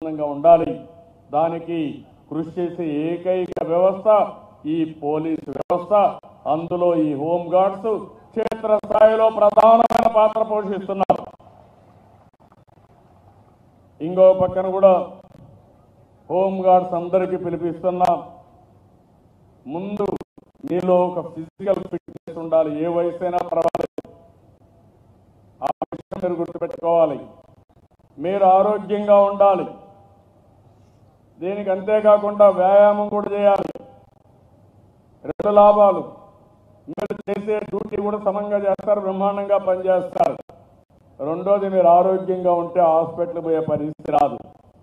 ఆనందంగా ఉండాలి దానికి కృషి చేసే ఏకైక వ్యవస్థ ఈ పోలీసు వ్యవస్థ అందులో ఈ హోం గార్డ్స్ క్షేత్రస్థాయిలో ప్రధానమైన పాత్ర పోషిస్తున్నారు ఇంకో పక్కన కూడా హోం గార్డ్స్ అందరికీ పిలిపిస్తున్నా ముందు మీలో ఒక ఫిజికల్ ఫిట్నెస్ ఉండాలి ఏ వయసు అయినా పర్వాలేదు ఆ విషయం మీరు గుర్తుపెట్టుకోవాలి మీరు ఆరోగ్యంగా ఉండాలి దీనికి అంతేకాకుండా వ్యాయామం కూడా చేయాలి రెండు లాభాలు మీరు చేసే డ్యూటీ కూడా సమంగా చేస్తారు బ్రహ్మాండంగా పనిచేస్తారు రెండోది మీరు ఆరోగ్యంగా ఉంటే హాస్పిటల్ పోయే పరిస్థితి రాదు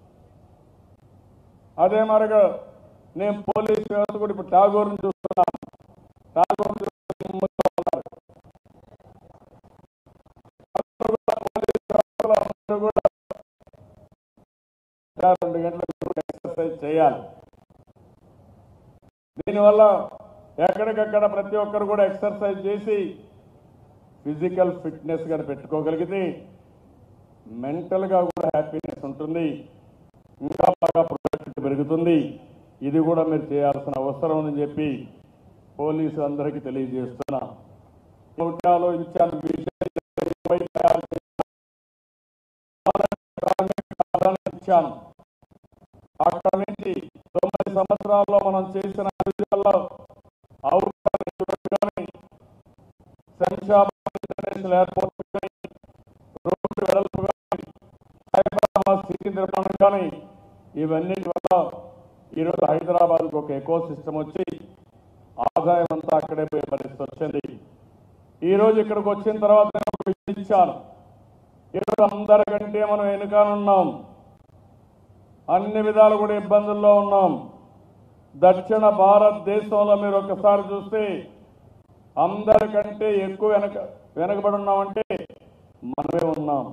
అదే మరగా నేను పోలీస్ వ్యవస్థ కూడా ఇప్పుడు ఠాగూర్ని చూస్తున్నాను ఠాగూర్ చూస్తే ముందుగా ఉన్నారు. అందరూ కూడా పోలీస్ వ్యవస్థలో అందరూ కూడా రెండు గంటలకు ఎక్సర్సైజ్ చేయాలి దీనివల్ల ఎక్కడికక్కడ ప్రతి ఒక్కరు కూడా ఎక్సర్సైజ్ చేసి ఫిజికల్ ఫిట్నెస్ గా పెట్టుకోగలిగితే మెంటల్ గా కూడా హ్యాపీనెస్ ఉంటుంది ఇంకా బాగా ప్రొడక్టివిటీ పెరుగుతుంది ఇది కూడా మీరు చేయాల్సిన అవసరం ఉందని చెప్పి పోలీసు అందరికీ తెలియజేస్తున్నా ఒకటి ఆలోచించాను విషయం ఇచ్చాను అక్కడి నుంచి తొమ్మిది సంవత్సరాల్లో మనం చేసిన అభివృద్ధిలో అవుట్డోర్ కానీ శంషాబాద్ ఇంటర్నేషనల్ ఎయిర్పోర్ట్ కానీ రోడ్డు వెడల్పు కానీ హైదరాబాద్ సిటీ నిర్మాణం కానీ ఇవన్నిటి వల్ల ఈరోజు హైదరాబాద్కు ఒక ఎకో సిస్టమ్ వచ్చి ఆదాయం అంతా అక్కడే పోయే పరిస్థితి వచ్చింది ఈ రోజు ఇక్కడికి వచ్చిన తర్వాత నేను ఒక విషయం ఇచ్చాను ఈరోజు అందరికంటే మనం వెనుకానున్నాం అన్ని విధాలు కూడా ఇబ్బందుల్లో ఉన్నాం దక్షిణ భారతదేశంలో మీరు ఒకసారి చూస్తే అందరికంటే ఎక్కువ వెనక వెనకబడి ఉన్నామంటే మనమే ఉన్నాం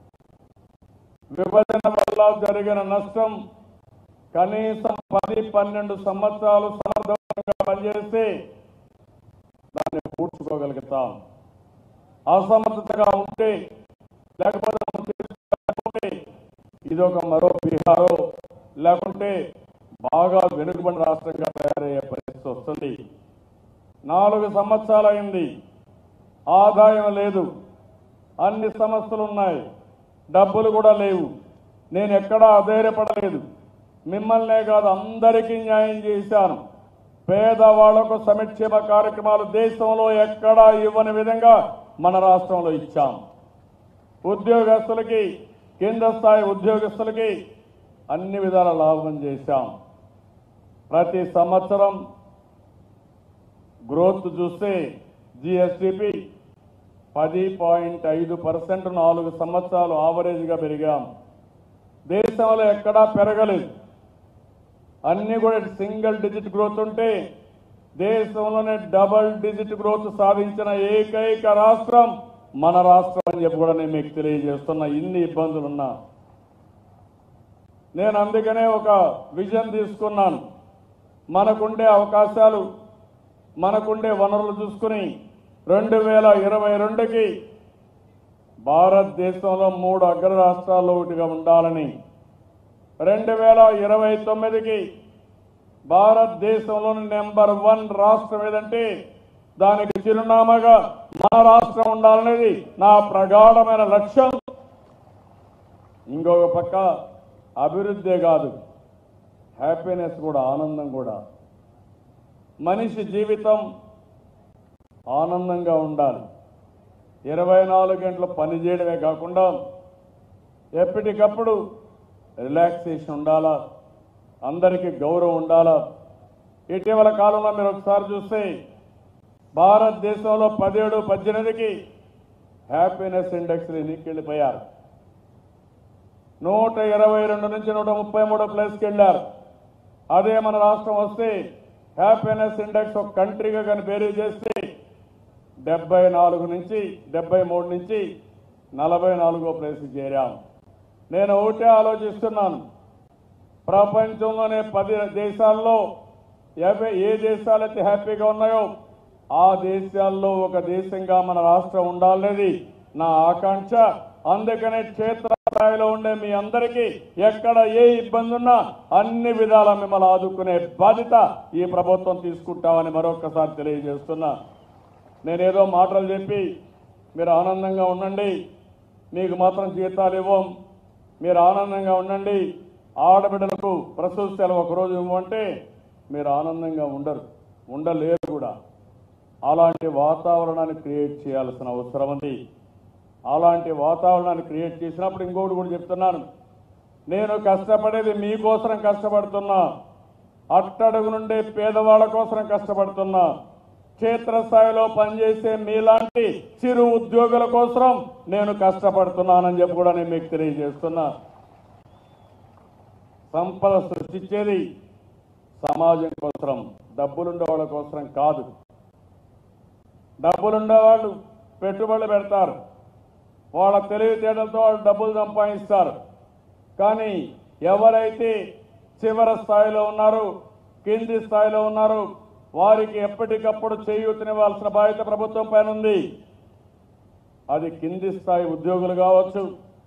విభజన వల్ల జరిగిన నష్టం కనీసం పది పన్నెండు సంవత్సరాలు సమర్థవంతంగా పనిచేస్తే దాన్ని పూడ్చుకోగలుగుతాం అసమర్థతగా ఉంటే లేకపోతే మనం చేసుకోకపోతే ఇది ఒక మరో బీహారో లేకుంటే బాగా వెనుకబడిన రాష్ట్రంగా తయారయ్యే పరిస్థితి వస్తుంది నాలుగు సంవత్సరాలు అయింది ఆదాయం లేదు అన్ని సమస్యలు ఉన్నాయి డబ్బులు కూడా లేవు నేను ఎక్కడా అధైర్యపడలేదు మిమ్మల్నే కాదు అందరికీ న్యాయం చేశాను పేదవాళ్లకు సంక్షేమ కార్యక్రమాలు దేశంలో ఎక్కడా ఇవ్వని విధంగా మన రాష్ట్రంలో ఇచ్చాం ఉద్యోగస్తులకి కేంద్ర స్థాయి ఉద్యోగస్తులకి అన్ని విధాల లాభం చేశాం ప్రతి సంవత్సరం గ్రోత్ చూస్తే జిఎస్టిపి పది పాయింట్ ఐదు పర్సెంట్ నాలుగు సంవత్సరాలు ఆవరేజ్గా పెరిగాం దేశంలో ఎక్కడా పెరగలేదు అన్ని కూడా సింగిల్ డిజిట్ గ్రోత్ ఉంటే దేశంలోనే డబల్ డిజిట్ గ్రోత్ సాధించిన ఏకైక రాష్ట్రం మన రాష్ట్రం అని చెప్పి కూడా నేను మీకు తెలియజేస్తున్నా ఇన్ని ఇబ్బందులున్నా నేను అందుకనే ఒక విజన్ తీసుకున్నాను మనకుండే అవకాశాలు మనకుండే వనరులు చూసుకుని రెండు వేల ఇరవై రెండుకి భారతదేశంలో మూడు అగ్ర రాష్ట్రాల్లో ఒకటిగా ఉండాలని రెండు వేల ఇరవై తొమ్మిదికి భారతదేశంలోని నెంబర్ వన్ రాష్ట్రం ఏదంటే దానికి చిరునామాగా మన రాష్ట్రం ఉండాలనేది నా ప్రగాఢమైన లక్ష్యం ఇంకొక పక్క అభివృద్ధే కాదు హ్యాపీనెస్ కూడా ఆనందం కూడా మనిషి జీవితం ఆనందంగా ఉండాలి ఇరవై నాలుగు గంటలు పని చేయడమే కాకుండా ఎప్పటికప్పుడు రిలాక్సేషన్ ఉండాలా అందరికీ గౌరవం ఉండాలా ఇటీవల కాలంలో మీరు ఒకసారి చూస్తే భారతదేశంలో పదిహేడు పద్దెనిమిదికి హ్యాపీనెస్ ఇండెక్స్ వెళ్ళిపోయారు నూట ఇరవై రెండు నుంచి నూట ముప్పై మూడో ప్లేస్కి వెళ్ళారు అదే మన రాష్ట్రం వస్తే హ్యాపీనెస్ ఇండెక్స్ ఒక కంట్రీగా కానీ బేరీ చేస్తే డెబ్బై నాలుగు నుంచి డెబ్బై మూడు నుంచి నలభై నాలుగో ప్లేస్కి చేరాం నేను ఒకటే ఆలోచిస్తున్నాను ప్రపంచంలోనే పది దేశాల్లో యాభై ఏ దేశాలైతే హ్యాపీగా ఉన్నాయో ఆ దేశాల్లో ఒక దేశంగా మన రాష్ట్రం ఉండాలనేది నా ఆకాంక్ష అందుకనే క్షేత్ర క్షేత్రస్థాయిలో ఉండే మీ అందరికీ ఎక్కడ ఏ ఇబ్బంది ఉన్నా అన్ని విధాల మిమ్మల్ని ఆదుకునే బాధ్యత ఈ ప్రభుత్వం తీసుకుంటామని మరొకసారి తెలియజేస్తున్నా నేనేదో మాటలు చెప్పి మీరు ఆనందంగా ఉండండి మీకు మాత్రం జీతాలు ఇవ్వం మీరు ఆనందంగా ఉండండి ఆడబిడ్డలకు ప్రసూతి సెలవు ఒకరోజు ఇవ్వమంటే మీరు ఆనందంగా ఉండరు ఉండలేరు కూడా అలాంటి వాతావరణాన్ని క్రియేట్ చేయాల్సిన అవసరం ఉంది అలాంటి వాతావరణాన్ని క్రియేట్ చేసినప్పుడు ఇంకొకటి కూడా చెప్తున్నాను నేను కష్టపడేది మీకోసం కష్టపడుతున్నా అట్టడుగు నుండి పేదవాళ్ళ కోసం కష్టపడుతున్నా క్షేత్రస్థాయిలో పనిచేసే మీలాంటి చిరు ఉద్యోగుల కోసం నేను కష్టపడుతున్నానని చెప్పి కూడా నేను మీకు తెలియజేస్తున్నా సంపద సృష్టించేది సమాజం కోసం డబ్బులుండే వాళ్ళ కోసం కాదు డబ్బులుండేవాళ్ళు పెట్టుబడులు పెడతారు వాళ్ళ తెలివితేటలతో వాళ్ళు డబ్బులు సంపాదిస్తారు కానీ ఎవరైతే చివరి స్థాయిలో ఉన్నారు కింది స్థాయిలో ఉన్నారు వారికి ఎప్పటికప్పుడు చేయూతనివ్వాల్సిన బాధ్యత ప్రభుత్వం పైన ఉంది అది కింది స్థాయి ఉద్యోగులు కావచ్చు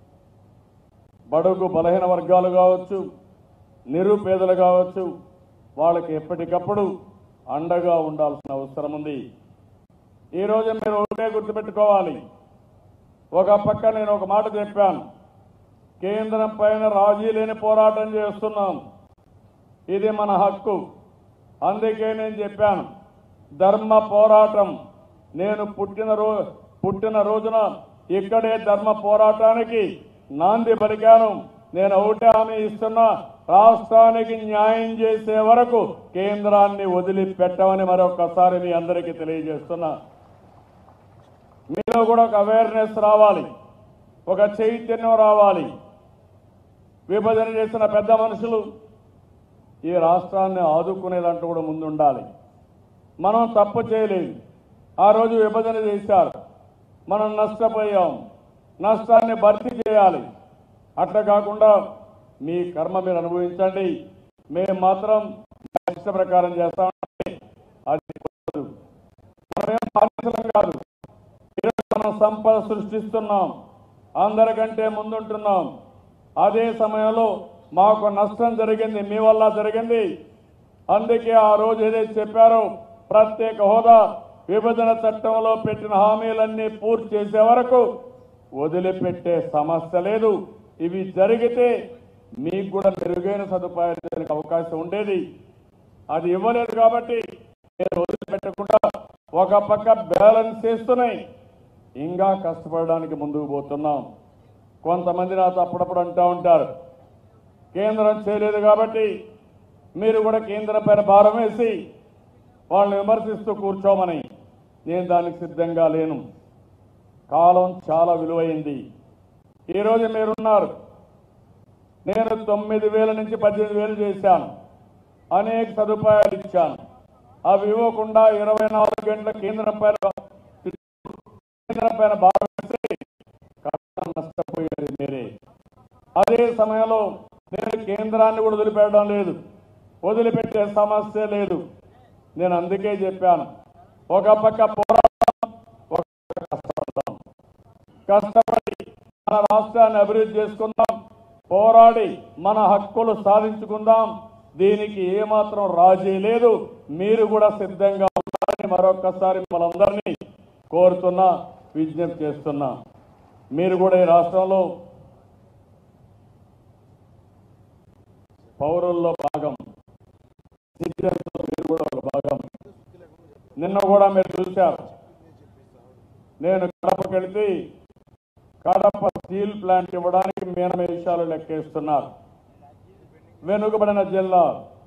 బడుగు బలహీన వర్గాలు కావచ్చు నిరుపేదలు కావచ్చు వాళ్ళకి ఎప్పటికప్పుడు అండగా ఉండాల్సిన అవసరం ఉంది ఈరోజు మీరు ఒకటే గుర్తుపెట్టుకోవాలి ఒక పక్క నేను ఒక మాట చెప్పాను కేంద్రం పైన రాజీ లేని పోరాటం చేస్తున్నాం ఇది మన హక్కు అందుకే నేను చెప్పాను ధర్మ పోరాటం నేను పుట్టిన రో పుట్టిన రోజున ఇక్కడే ధర్మ పోరాటానికి నాంది పలికాను నేను ఒకటే హామీ ఇస్తున్నా రాష్ట్రానికి న్యాయం చేసే వరకు కేంద్రాన్ని వదిలిపెట్టమని మరొకసారి మీ అందరికీ తెలియజేస్తున్నా మీలో కూడా ఒక అవేర్నెస్ రావాలి ఒక చైతన్యం రావాలి విభజన చేసిన పెద్ద మనుషులు ఈ రాష్ట్రాన్ని ఆదుకునేదంటూ కూడా ముందుండాలి మనం తప్పు చేయలేదు ఆ రోజు విభజన చేశారు మనం నష్టపోయాం నష్టాన్ని భర్తీ చేయాలి అట్లా కాకుండా మీ కర్మ మీరు అనుభవించండి మేము మాత్రం మా ఇష్ట ప్రకారం చేస్తామంటే అది కుదరదు. మనమేం బానిసలం కాదు ఈరోజు మనం సంపద సృష్టిస్తున్నాం అందరికంటే ముందుంటున్నాం అదే సమయంలో మాకు నష్టం జరిగింది మీ వల్ల జరిగింది అందుకే ఆ రోజు ఏదైతే చెప్పారో ప్రత్యేక హోదా విభజన చట్టంలో పెట్టిన హామీలన్నీ పూర్తి చేసే వరకు వదిలిపెట్టే సమస్య లేదు ఇవి జరిగితే మీకు కూడా మెరుగైన సదుపాయాలు చేయడానికి అవకాశం ఉండేది అది ఇవ్వలేదు కాబట్టి నేను వదిలిపెట్టకుండా ఒక పక్క బ్యాలెన్స్ చేస్తున్నాయి ఇంకా కష్టపడడానికి ముందుకు పోతున్నాం కొంతమంది నాతో అప్పుడప్పుడు అంటూ ఉంటారు కేంద్రం చేయలేదు కాబట్టి మీరు కూడా కేంద్రం పైన భారం వేసి వాళ్ళని విమర్శిస్తూ కూర్చోమని నేను దానికి సిద్ధంగా లేను కాలం చాలా విలువైంది ఈరోజు మీరున్నారు నేను తొమ్మిది వేల నుంచి పద్దెనిమిది వేలు చేశాను అనేక సదుపాయాలు ఇచ్చాను అవి ఇవ్వకుండా ఇరవై నాలుగు గంటల కేంద్రం పైన కేంద్రం పైన భారం వేసి కష్టం నష్టపోయేది మీరే అదే సమయంలో నేను కేంద్రాన్ని కూడా వదిలిపెట్టడం లేదు వదిలిపెట్టే సమస్య లేదు నేను అందుకే చెప్పాను ఒక పక్క పోరాటం ఒక పక్క కష్టపడతాం కష్టపడి మన రాష్ట్రాన్ని అభివృద్ధి చేసుకుందాం పోరాడి మన హక్కులు సాధించుకుందాం దీనికి ఏమాత్రం రాజీ లేదు మీరు కూడా సిద్ధంగా ఉన్నారని మరొక్కసారి మనందరినీ కోరుతున్నా విజ్ఞప్తి చేస్తున్నా మీరు కూడా ఈ రాష్ట్రంలో పౌరుల్లో భాగం సిటిజన్స్లో మీరు కూడా ఒక భాగం నిన్న కూడా మీరు చూశారు నేను కడపకి వెళితే కడప స్టీల్ ప్లాంట్ ఇవ్వడానికి మీనమేషాలు లెక్కేస్తున్నారు వెనుకబడిన జిల్లా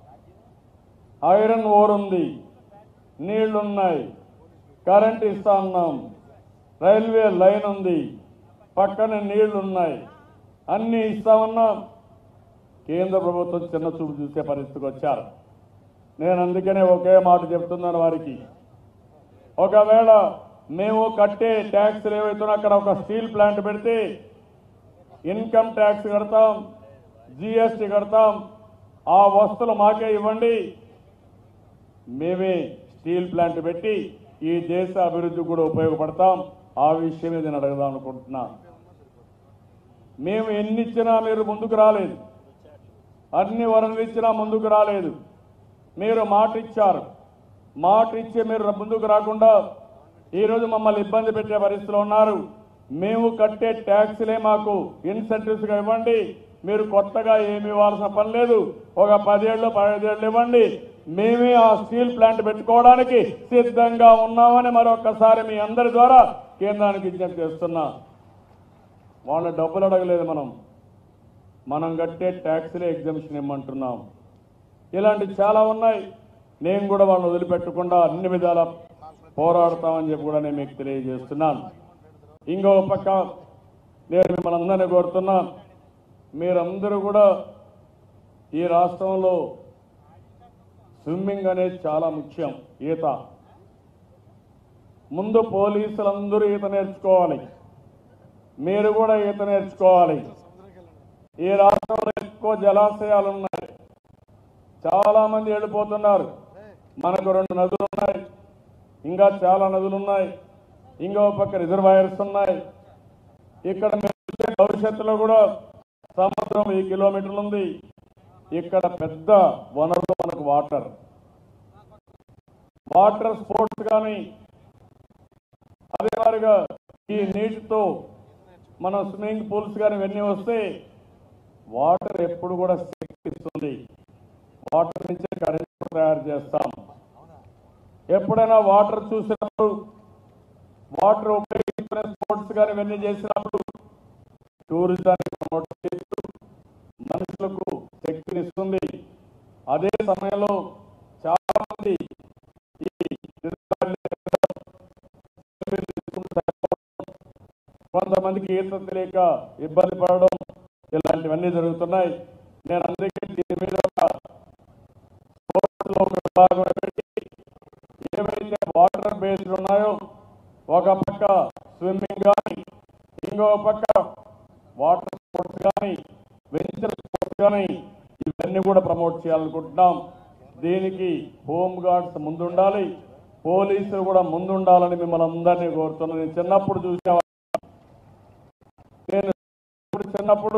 ఐరన్ ఓర్ ఉంది నీళ్లున్నాయి కరెంట్ ఇస్తా ఉన్నాం రైల్వే లైన్ ఉంది పక్కన నీళ్లున్నాయి అన్ని ఇస్తా ఉన్నాం కేంద్ర ప్రభుత్వం చిన్న చూపు చూసే పరిస్థితికి వచ్చారు నేను అందుకనే ఒకే మాట చెప్తున్నాను వారికి ఒకవేళ మేము కట్టే ట్యాక్స్లు ఏవైతున్నా అక్కడ ఒక స్టీల్ ప్లాంట్ పెడితే ఇన్కమ్ ట్యాక్స్ కడతాం జిఎస్టీ కడతాం ఆ వస్తువులు మాకే ఇవ్వండి మేమే స్టీల్ ప్లాంట్ పెట్టి ఈ దేశ అభివృద్ధికి కూడా ఉపయోగపడతాం ఆ విషయమే నేను అడగదాం అనుకుంటున్నా మేము ఎన్ని ఇచ్చినా మీరు ముందుకు రాలేదు అన్ని వనరులు ఇచ్చినా ముందుకు రాలేదు మీరు మాట ఇచ్చారు మాట ఇచ్చి మీరు ముందుకు రాకుండా ఈరోజు మమ్మల్ని ఇబ్బంది పెట్టే పరిస్థితిలో ఉన్నారు మేము కట్టే ట్యాక్స్లే మాకు ఇన్సెంటివ్స్ గా ఇవ్వండి మీరు కొత్తగా ఏమి ఇవ్వాల్సిన పని లేదు ఒక పదేళ్ళు పదిహేళ్ళు ఇవ్వండి మేమే ఆ స్టీల్ ప్లాంట్ పెట్టుకోవడానికి సిద్ధంగా ఉన్నామని మరొకసారి మీ అందరి ద్వారా కేంద్రానికి విజ్ఞప్తి చేస్తున్నా వాళ్ళ డబ్బులు అడగలేదు మనం మనం కట్టే ట్యాక్స్లే ఎగ్జామ్షన్ ఇమ్మంటున్నాం ఇలాంటి చాలా ఉన్నాయి నేను కూడా వాళ్ళని వదిలిపెట్టకుండా అన్ని విధాల పోరాడతామని చెప్పి కూడా నేను మీకు తెలియజేస్తున్నాను ఇంకో పక్క నేను మిమ్మల్ని అందరినీ కోరుతున్నా మీరందరూ కూడా ఈ రాష్ట్రంలో స్విమ్మింగ్ అనేది చాలా ముఖ్యం ఈత ముందు పోలీసులందరూ ఈత నేర్చుకోవాలి మీరు కూడా ఈత నేర్చుకోవాలి ఈ రాష్ట్రంలో ఎక్కువ జలాశయాలు ఉన్నాయి చాలా మంది వెళ్ళిపోతున్నారు మనకు రెండు నదులు ఉన్నాయి ఇంకా చాలా నదులు ఉన్నాయి ఇంకో పక్క రిజర్వాయర్స్ ఉన్నాయి ఇక్కడ మీరు చూసే భవిష్యత్తులో కూడా సముద్రం వెయ్యి కిలోమీటర్లు ఉంది ఇక్కడ పెద్ద వనరులు మనకు వాటర్ వాటర్ స్పోర్ట్స్ కానీ అదే మాదిరిగా ఈ నీటితో మన స్విమ్మింగ్ పూల్స్ కానీ ఇవన్నీ వస్తే వాటర్ ఎప్పుడు కూడా శక్తి ఇస్తుంది వాటర్ నుంచే కరెంట్ తయారు చేస్తాం ఎప్పుడైనా వాటర్ చూసినప్పుడు వాటర్ ఉపయోగించుకునే స్పోర్ట్స్ కానీ ఇవన్నీ చేసినప్పుడు టూరిజాన్ని ప్రమోట్ చేస్తూ మనుషులకు శక్తినిస్తుంది అదే సమయంలో చాలా మంది ఈ కొంతమందికి ఈత తెలియక ఇబ్బంది పడడం ఇలాంటివన్నీ జరుగుతున్నాయి నేను అందుకే దీని మీద ఒక స్పోర్ట్స్ లో ఒక విభాగం పెట్టి ఏవైతే వాటర్ బేస్డ్ ఉన్నాయో ఒక పక్క స్విమ్మింగ్ కానీ ఇంకో పక్క వాటర్ స్పోర్ట్స్ కానీ వెంచర్ స్పోర్ట్స్ కానీ ఇవన్నీ కూడా ప్రమోట్ చేయాలనుకుంటున్నాం దీనికి హోమ్ గార్డ్స్ ముందుండాలి పోలీసులు కూడా ముందుండాలని మిమ్మల్ని అందరినీ కోరుతున్నాను నేను చిన్నప్పుడు చూసేవాడిని నేను ఇప్పుడు చిన్నప్పుడు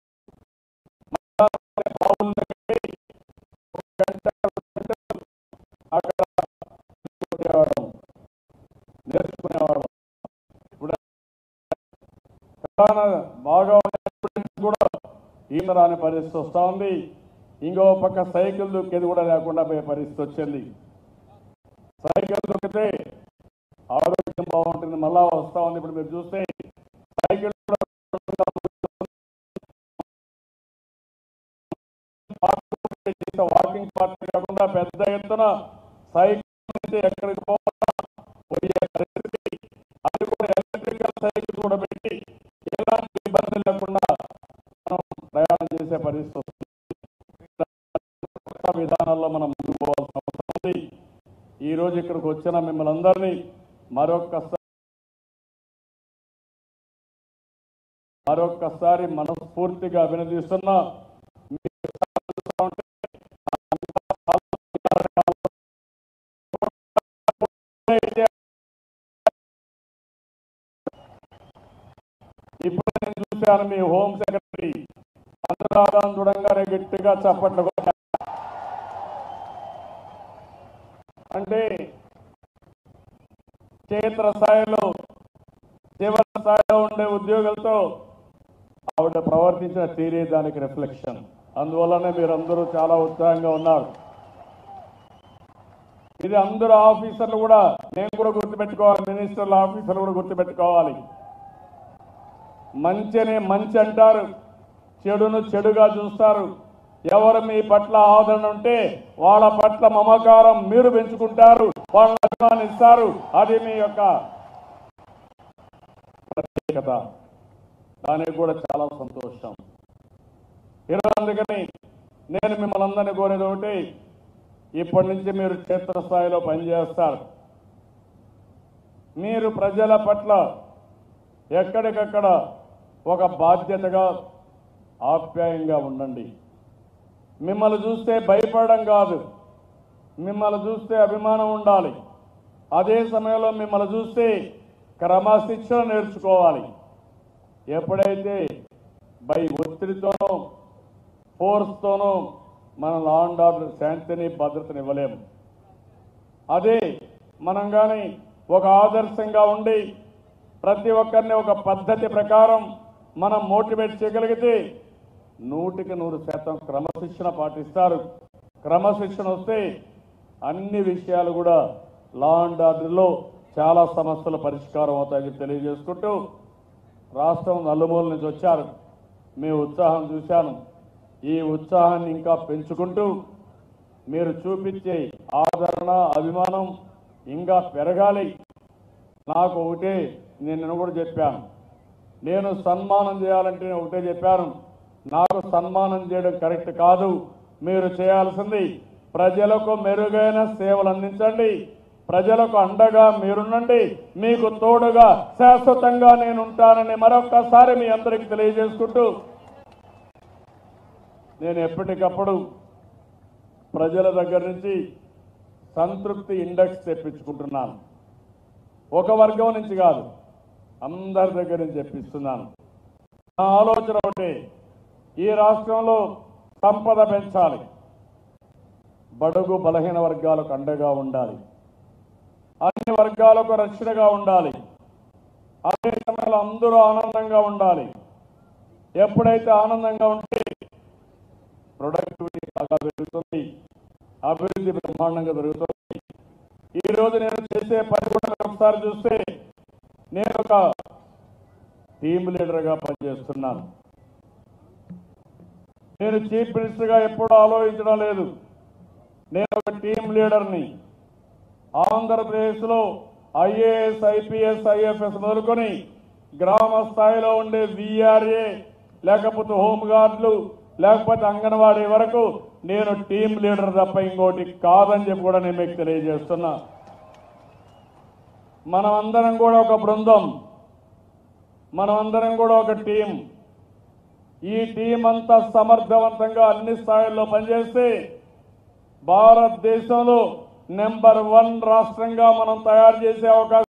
బావుల దగ్గరికి ఒక గంట, రెండు గంటలు అక్కడ కొట్టేవాళ్ళం, నేర్చుకునేవాళ్ళం ఇప్పుడు కరోనా బాగా ఉన్నప్పటికీ కూడా ఈత రాని పరిస్థితి వస్తా ఉంది ఇంకో పక్క సైకిల్ దొక్కేది కూడా లేకుండా పోయే పరిస్థితి వచ్చింది సైకిల్ దొక్కితే ఆరోగ్యం బాగుంటుంది మళ్ళా వస్తా ఉంది ఇప్పుడు మీరు చూస్తే సైకిల్ కూడా వాకింగ్ పార్టీ కాకుండా పెద్ద ఎత్తున సైకిల్ నుంచి ఎక్కడికి పోవాలా పోయే పరిస్థితి అది కూడా ఎలక్ట్రికల్ సైకిల్ కూడా పెట్టి ఎలాంటి ఇబ్బంది లేకుండా మనం ప్రయాణం చేసే పరిస్థితి వస్తుంది కొత్త విధానాల్లో మనం ముందుకు పోవాల్సిన అవసరం ఉంది ఈ రోజు ఇక్కడికి వచ్చిన మిమ్మల్ని అందరినీ మరొక్కసారి మరొక్కసారి మనస్ఫూర్తిగా అభినందిస్తున్నా మీరు చూస్తా ఉంటే ఇప్పుడు నేను చూశాను మీ హోమ్ సెక్రటరీ అనురాధం చూడంగానే గట్టిగా చప్పట్లు కొట్టారు. అంటే క్షేత్ర స్థాయిలో చివరి స్థాయిలో ఉండే ఉద్యోగులతో ఆవిడ ప్రవర్తించిన తీరే దానికి రిఫ్లెక్షన్ అందువల్లనే మీరందరూ చాలా ఉత్సాహంగా ఉన్నారు ఇది అందరు ఆఫీసర్లు కూడా నేను కూడా గుర్తుపెట్టుకోవాలి మినిస్టర్ల ఆఫీసర్లు కూడా గుర్తుపెట్టుకోవాలి మంచిని మంచి అంటారు చెడును చెడుగా చూస్తారు ఎవరు మీ పట్ల ఆదరణ ఉంటే వాళ్ళ పట్ల మమకారం మీరు పెంచుకుంటారు వాళ్ళని అభిమానిస్తారు అది మీ యొక్క ప్రత్యేకత దానికి కూడా చాలా సంతోషం ఈరోజు అందుకని నేను మిమ్మల్ని అందరినీ కోరేది ఒకటి ఇప్పటి నుంచి మీరు క్షేత్రస్థాయిలో పనిచేస్తారు మీరు ప్రజల పట్ల ఎక్కడికక్కడ ఒక బాధ్యతగా ఆప్యాయంగా ఉండండి మిమ్మల్ని చూస్తే భయపడడం కాదు మిమ్మల్ని చూస్తే అభిమానం ఉండాలి అదే సమయంలో మిమ్మల్ని చూస్తే క్రమశిక్షణ నేర్చుకోవాలి ఎప్పుడైతే బై ఒత్తిడితోనో ఫోర్స్తోనో మన లా అండ్ ఆర్డర్ శాంతిని భద్రతని ఇవ్వలేము అదే మనం కానీ ఒక ఆదర్శంగా ఉండి ప్రతి ఒక్కరిని ఒక పద్ధతి ప్రకారం మనం మోటివేట్ చేయగలిగితే నూటికి నూరు శాతం క్రమశిక్షణ పాటిస్తారు క్రమశిక్షణ వస్తే అన్ని విషయాలు కూడా లా అండ్ ఆర్డర్లో చాలా సమస్యలు పరిష్కారం అవుతాయని తెలియజేసుకుంటూ రాష్ట్రం నలుమూల నుంచి వచ్చారు మీ ఉత్సాహం చూశాను ఈ ఉత్సాహాన్ని ఇంకా పెంచుకుంటూ మీరు చూపించే ఆదరణ అభిమానం ఇంకా పెరగాలి నాకు ఒకటే నేను నిన్న కూడా చెప్పాను నేను సన్మానం చేయాలంటే నేను ఒకటే చెప్పాను నాకు సన్మానం చేయడం కరెక్ట్ కాదు మీరు చేయాల్సింది ప్రజలకు మెరుగైన సేవలు అందించండి ప్రజలకు అండగా మీరుండండి మీకు తోడుగా శాశ్వతంగా నేను ఉంటానని మరొక్కసారి మీ అందరికీ తెలియజేసుకుంటూ నేను ఎప్పటికప్పుడు ప్రజల దగ్గర నుంచి సంతృప్తి ఇండెక్స్ తెప్పించుకుంటున్నాను ఒక వర్గం నుంచి కాదు అందరి దగ్గర నుంచి తెప్పిస్తున్నాను నా ఆలోచన ఒకటి ఈ రాష్ట్రంలో సంపద పెంచాలి బడుగు బలహీన వర్గాలకు అండగా ఉండాలి అన్ని వర్గాలకు రక్షణగా ఉండాలి అదే సమయంలో అందరూ ఆనందంగా ఉండాలి ఎప్పుడైతే ఆనందంగా ఉంటే ప్రొడక్టివిటీ బాగా పెరుగుతుంది అభివృద్ధి బ్రహ్మాండంగా జరుగుతుంది ఈ రోజు నేను చేసే పని కూడా మీరు ఒకసారి చూస్తే నేను ఒక టీమ్ లీడర్గా పనిచేస్తున్నాను నేను చీఫ్ మినిస్టర్గా ఎప్పుడూ ఆలోచించడం లేదు నేను ఒక టీమ్ లీడర్ని ఆంధ్రప్రదేశ్లో ఐఏఎస్ ఐపీఎస్ ఐఎఫ్ఎస్ మొదలుకొని గ్రామ స్థాయిలో ఉండే విఆర్ఏ లేకపోతే హోంగార్డులు లేకపోతే అంగన్వాడీ వరకు నేను టీం లీడర్ తప్ప ఇంకోటి కాదని చెప్పి కూడా నేను మీకు తెలియజేస్తున్నా మనమందరం కూడా ఒక బృందం మనమందరం కూడా ఒక టీం ఈ టీం అంతా సమర్థవంతంగా అన్ని స్థాయిల్లో పనిచేస్తే భారతదేశంలో నెంబర్ వన్ రాష్ట్రంగా మనం తయారు చేసే అవకాశం